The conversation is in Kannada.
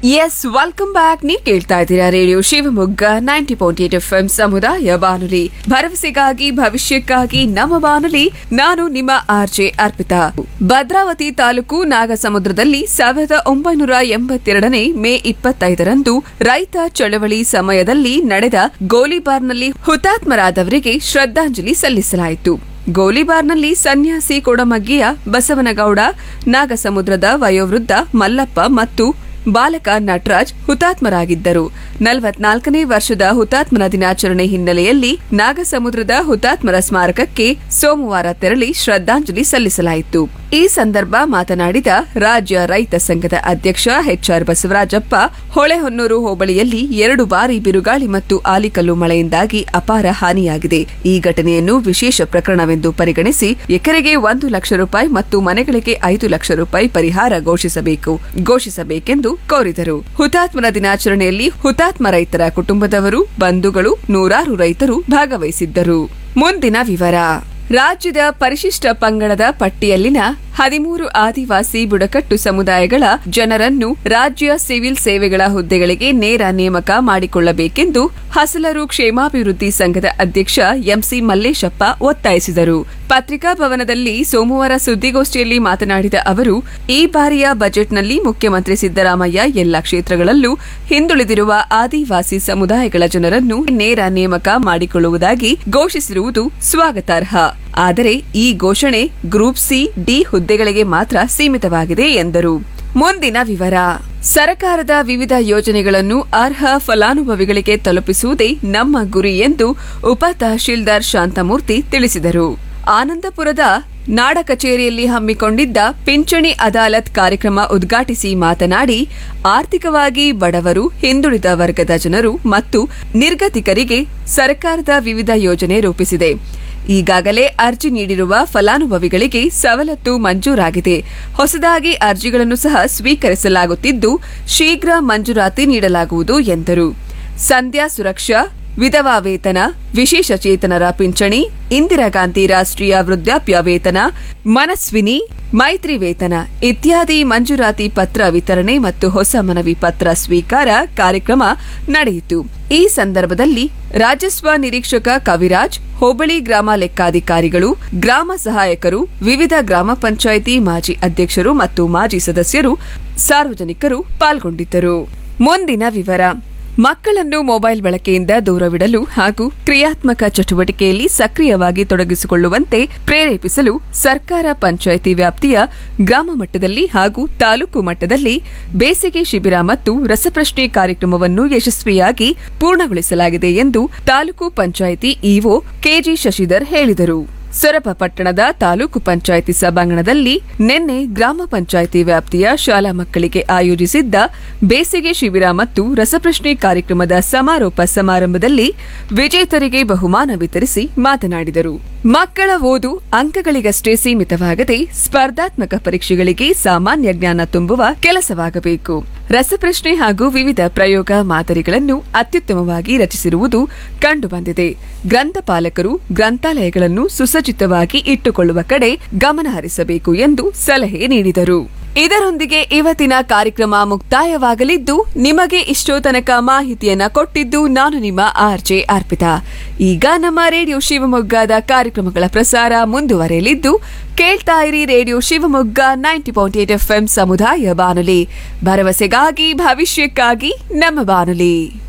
ಎಸ್ ವೆಲ್ಕಮ್ ಬ್ಯಾಕ್ ನೀವು ಕೇಳ್ತಾ ಇದ್ದೀರಾ radio Shivamogga ninety point eight F M ಸಮುದಾಯ ಬಾನುಲಿ ಭರವಸೆಗಾಗಿ ಭವಿಷ್ಯಕ್ಕಾಗಿ ನಮ್ಮ ಬಾನುಲಿ ನಾನು ನಿಮ್ಮ ಆರ್ಜೆ ಅರ್ಪಿತಾ ಭದ್ರಾವತಿ ತಾಲೂಕು ನಾಗಸಮುದ್ರದಲ್ಲಿ ಸಾವಿರದ ಒಂಬೈನೂರ ಎಂಬತ್ತೆರಡನೇ ಮೇ ಇಪ್ಪತ್ತೈದರಂದು ರೈತ ಚಳವಳಿ ಸಮಯದಲ್ಲಿ ನಡೆದ ಗೋಲಿಬಾರ್ನಲ್ಲಿ ಹುತಾತ್ಮರಾದವರಿಗೆ ಶ್ರದ್ಧಾಂಜಲಿ ಸಲ್ಲಿಸಲಾಯಿತು ಗೋಲಿಬಾರ್ನಲ್ಲಿ ಸನ್ಯಾಸಿ ಕೊಡಮಗ್ಗಿಯ ಬಸವನಗೌಡ ನಾಗಸಮುದ್ರದ ವಯೋವೃದ್ಧ ಮಲ್ಲಪ್ಪ ಮತ್ತು ಬಾಲಕ ನಟರಾಜ್ ಹುತಾತ್ಮರಾಗಿದ್ದರು ನಲವತ್ನಾಲ್ಕನೇ ವರ್ಷದ ಹುತಾತ್ಮರ ದಿನಾಚರಣೆ ಹಿನ್ನೆಲೆಯಲ್ಲಿ ನಾಗಸಮುದ್ರದ ಹುತಾತ್ಮರ ಸ್ಮಾರಕಕ್ಕೆ ಸೋಮವಾರ ತೆರಳಿ ಶ್ರದ್ಧಾಂಜಲಿ ಸಲ್ಲಿಸಲಾಯಿತು ಈ ಸಂದರ್ಭ ಮಾತನಾಡಿದ ರಾಜ್ಯ ರೈತ ಸಂಘದ ಅಧ್ಯಕ್ಷ ಎಚ್ಆರ್ ಬಸವರಾಜಪ್ಪ ಹೊಳೆಹೊನ್ನೂರು ಹೋಬಳಿಯಲ್ಲಿ ಎರಡು ಬಾರಿ ಬಿರುಗಾಳಿ ಮತ್ತು ಆಲಿಕಲ್ಲು ಮಳೆಯಿಂದಾಗಿ ಅಪಾರ ಹಾನಿಯಾಗಿದೆ ಈ ಘಟನೆಯನ್ನು ವಿಶೇಷ ಪ್ರಕರಣವೆಂದು ಪರಿಗಣಿಸಿ ಎಕರೆಗೆ ಒಂದು ಲಕ್ಷ ರೂಪಾಯಿ ಮತ್ತು ಮನೆಗಳಿಗೆ ಐದು ಲಕ್ಷ ರೂಪಾಯಿ ಪರಿಹಾರ ಘೋಷಿಸಬೇಕು ಘೋಷಿಸಬೇಕೆಂದು ಕೋರಿದರು ಹುತಾತ್ಮರ ದಿನಾಚರಣೆಯಲ್ಲಿ ಹುತಾತ್ಮ ರೈತರ ಕುಟುಂಬದವರು ಬಂಧುಗಳು ನೂರಾರು ರೈತರು ಭಾಗವಹಿಸಿದ್ದರು ಮುಂದಿನ ವಿವರ ರಾಜ್ಯದ ಪರಿಶಿಷ್ಟ ಪಂಗಡದ ಪಟ್ಟಿಯಲ್ಲಿನ ಹದಿಮೂರು ಆದಿವಾಸಿ ಬುಡಕಟ್ಟು ಸಮುದಾಯಗಳ ಜನರನ್ನು ರಾಜ್ಯ ಸಿವಿಲ್ ಸೇವೆಗಳ ಹುದ್ದೆಗಳಿಗೆ ನೇರ ನೇಮಕ ಮಾಡಿಕೊಳ್ಳಬೇಕೆಂದು ಹಸಲರು ಕ್ಷೇಮಾಭಿವೃದ್ಧಿ ಸಂಘದ ಅಧ್ಯಕ್ಷ ಎಂಸಿ ಮಲ್ಲೇಶಪ್ಪ ಒತ್ತಾಯಿಸಿದರು ಪತ್ರಿಕಾ ಭವನದಲ್ಲಿ ಸೋಮವಾರ ಸುದ್ದಿಗೋಷ್ಠಿಯಲ್ಲಿ ಮಾತನಾಡಿದ ಅವರು ಈ ಬಾರಿಯ ಬಜೆಟ್ನಲ್ಲಿ ಮುಖ್ಯಮಂತ್ರಿ ಸಿದ್ದರಾಮಯ್ಯ ಎಲ್ಲ ಕ್ಷೇತ್ರಗಳಲ್ಲೂ ಹಿಂದುಳಿದಿರುವ ಆದಿವಾಸಿ ಸಮುದಾಯಗಳ ಜನರನ್ನು ನೇರ ನೇಮಕ ಮಾಡಿಕೊಳ್ಳುವುದಾಗಿ ಘೋಷಿಸಿರುವುದು ಸ್ವಾಗತಾರ್ಹ ಆದರೆ ಈ ಘೋಷಣೆ ಗ್ರೂಪ್ ಸಿ ಡಿ ಹುದ್ದೆಗಳಿಗೆ ಮಾತ್ರ ಸೀಮಿತವಾಗಿದೆ ಎಂದರು ಮುಂದಿನ ವಿವರ ಸರ್ಕಾರದ ವಿವಿಧ ಯೋಜನೆಗಳನ್ನು ಅರ್ಹ ಫಲಾನುಭವಿಗಳಿಗೆ ತಲುಪಿಸುವುದೇ ನಮ್ಮ ಗುರಿ ಎಂದು ಉಪ ತಹಶೀಲ್ದಾರ್ ಶಾಂತಮೂರ್ತಿ ತಿಳಿಸಿದರು ಆನಂದಪುರದ ನಾಡ ಕಚೇರಿಯಲ್ಲಿ ಹಮ್ಮಿಕೊಂಡಿದ್ದ ಪಿಂಚಣಿ ಅದಾಲತ್ ಕಾರ್ಯಕ್ರಮ ಉದ್ಘಾಟಿಸಿ ಮಾತನಾಡಿ ಆರ್ಥಿಕವಾಗಿ ಬಡವರು ಹಿಂದುಳಿದ ವರ್ಗದ ಜನರು ಮತ್ತು ನಿರ್ಗತಿಕರಿಗೆ ಸರ್ಕಾರದ ವಿವಿಧ ಯೋಜನೆ ರೂಪಿಸಿದೆ ಈಗಾಗಲೇ ಅರ್ಜಿ ನೀಡಿರುವ ಫಲಾನುಭವಿಗಳಿಗೆ ಸವಲತ್ತು ಮಂಜೂರಾಗಿದೆ ಹೊಸದಾಗಿ ಅರ್ಜಿಗಳನ್ನು ಸಹ ಸ್ವೀಕರಿಸಲಾಗುತ್ತಿದ್ದು ಶೀಘ್ರ ಮಂಜೂರಾತಿ ನೀಡಲಾಗುವುದು ಎಂದರು ಸಂಧ್ಯಾ ಸುರಕ್ಷಾ ವಿಧವಾ ವೇತನ ವಿಶೇಷ ಚೇತನರ ಪಿಂಚಣಿ ಇಂದಿರಾ ಗಾಂಧಿ ರಾಷ್ಟ್ರೀಯ ವೃದ್ಧಾಪ್ಯ ವೇತನ ಮನಸ್ವಿನಿ ಮೈತ್ರಿ ವೇತನ ಇತ್ಯಾದಿ ಮಂಜೂರಾತಿ ಪತ್ರ ವಿತರಣೆ ಮತ್ತು ಹೊಸ ಮನವಿ ಪತ್ರ ಸ್ವೀಕಾರ ಕಾರ್ಯಕ್ರಮ ನಡೆಯಿತು ಈ ಸಂದರ್ಭದಲ್ಲಿ ರಾಜಸ್ವ ನಿರೀಕ್ಷಕ ಕವಿರಾಜ್ ಹೋಬಳಿ ಗ್ರಾಮ ಲೆಕ್ಕಾಧಿಕಾರಿಗಳು ಗ್ರಾಮ ಸಹಾಯಕರು ವಿವಿಧ ಗ್ರಾಮ ಪಂಚಾಯಿತಿ ಮಾಜಿ ಅಧ್ಯಕ್ಷರು ಮತ್ತು ಮಾಜಿ ಸದಸ್ಯರು ಸಾರ್ವಜನಿಕರು ಪಾಲ್ಗೊಂಡಿದ್ದರು ಮುಂದಿನ ವಿವರ ಮಕ್ಕಳನ್ನು ಮೊಬೈಲ್ ಬಳಕೆಯಿಂದ ದೂರವಿಡಲು ಹಾಗೂ ಕ್ರಿಯಾತ್ಮಕ ಚಟುವಟಿಕೆಯಲ್ಲಿ ಸಕ್ರಿಯವಾಗಿ ತೊಡಗಿಸಿಕೊಳ್ಳುವಂತೆ ಪ್ರೇರೇಪಿಸಲು ಸರ್ಕಾರ ಪಂಚಾಯಿತಿ ವ್ಯಾಪ್ತಿಯ ಗ್ರಾಮ ಮಟ್ಟದಲ್ಲಿ ಹಾಗೂ ತಾಲೂಕು ಮಟ್ಟದಲ್ಲಿ ಬೇಸಿಗೆ ಶಿಬಿರ ಮತ್ತು ರಸಪ್ರಶ್ನೆ ಕಾರ್ಯಕ್ರಮವನ್ನು ಯಶಸ್ವಿಯಾಗಿ ಪೂರ್ಣಗೊಳಿಸಲಾಗಿದೆ ಎಂದು ತಾಲೂಕು ಪಂಚಾಯಿತಿ ಇಒ ಕೆಜಿ ಶಶಿಧರ್ ಹೇಳಿದರು ಸೊರಬ ಪಟ್ಟಣದ ತಾಲೂಕು ಪಂಚಾಯಿತಿ ಸಭಾಂಗಣದಲ್ಲಿ ನಿನ್ನೆ ಗ್ರಾಮ ಪಂಚಾಯಿತಿ ವ್ಯಾಪ್ತಿಯ ಶಾಲಾ ಮಕ್ಕಳಿಗೆ ಆಯೋಜಿಸಿದ್ದ ಬೇಸಿಗೆ ಶಿಬಿರ ಮತ್ತು ರಸಪ್ರಶ್ನೆ ಕಾರ್ಯಕ್ರಮದ ಸಮಾರೋಪ ಸಮಾರಂಭದಲ್ಲಿ ವಿಜೇತರಿಗೆ ಬಹುಮಾನ ವಿತರಿಸಿ ಮಾತನಾಡಿದರು ಮಕ್ಕಳ ಓದು ಅಂಕಗಳಿಗಷ್ಟೇ ಸೀಮಿತವಾಗದೆ ಸ್ಪರ್ಧಾತ್ಮಕ ಪರೀಕ್ಷೆಗಳಿಗೆ ಸಾಮಾನ್ಯ ಜ್ಞಾನ ತುಂಬುವ ಕೆಲಸವಾಗಬೇಕು ರಸಪ್ರಶ್ನೆ ಹಾಗೂ ವಿವಿಧ ಪ್ರಯೋಗ ಮಾದರಿಗಳನ್ನು ಅತ್ಯುತ್ತಮವಾಗಿ ರಚಿಸಿರುವುದು ಕಂಡುಬಂದಿದೆ ಗ್ರಂಥಪಾಲಕರು ಗ್ರಂಥಾಲಯಗಳನ್ನು ಸುಸಜ್ಜಿತವಾಗಿ ಇಟ್ಟುಕೊಳ್ಳುವ ಕಡೆ ಗಮನ ಹರಿಸಬೇಕು ಎಂದು ಸಲಹೆ ನೀಡಿದರು ಇದರೊಂದಿಗೆ ಇವತ್ತಿನ ಕಾರ್ಯಕ್ರಮ ಮುಕ್ತಾಯವಾಗಲಿದ್ದು ನಿಮಗೆ ಇಷ್ಟೋ ತನಕ ಮಾಹಿತಿಯನ್ನ ಕೊಟ್ಟಿದ್ದು ನಾನು ನಿಮ್ಮ ಆರ್ಜೆ ಅರ್ಪಿತಾ ಈಗ ನಮ್ಮ ರೇಡಿಯೋ ಶಿವಮೊಗ್ಗದ ಕಾರ್ಯಕ್ರಮಗಳ ಪ್ರಸಾರ ಮುಂದುವರೆಯಲಿದ್ದು ಕೇಳ್ತಾ ಇರಿ radio Shivamogga ninety point eight F ಸಮುದಾಯ ಬಾನುಲಿ ಭರವಸೆಗಾಗಿ ಭವಿಷ್ಯಕ್ಕಾಗಿ ನಮ್ಮ ಬಾನುಲಿ